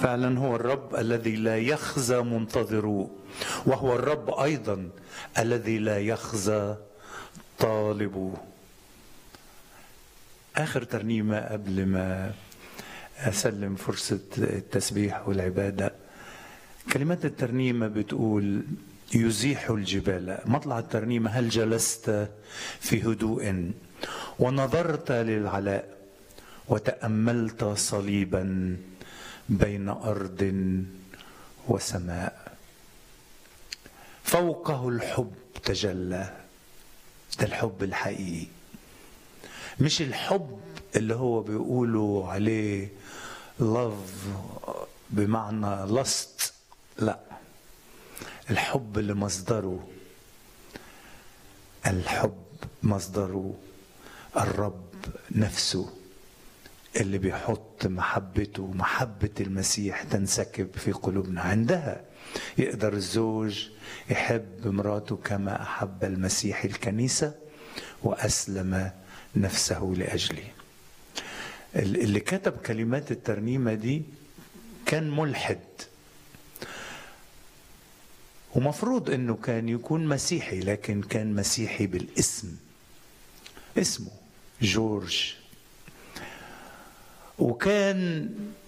فعلا هو الرب الذي لا يخزى منتظروه وهو الرب ايضا الذي لا يخزى طالبه اخر ترنيمه قبل ما اسلم فرصه التسبيح والعباده كلمات الترنيمه بتقول يزيح الجبال مطلع الترنيمه هل جلست في هدوء ونظرت للعلاء وتاملت صليبا بين ارض وسماء فوقه الحب تجلى ده الحب الحقيقي مش الحب اللي هو بيقولوا عليه love بمعنى lust لا الحب اللي مصدره الحب مصدره الرب نفسه اللي بيحط محبته محبة المسيح تنسكب في قلوبنا عندها يقدر الزوج يحب مراته كما أحب المسيح الكنيسة وأسلم نفسه لأجله اللي كتب كلمات الترنيمة دي كان ملحد ومفروض انه كان يكون مسيحي لكن كان مسيحي بالاسم اسمه جورج وكان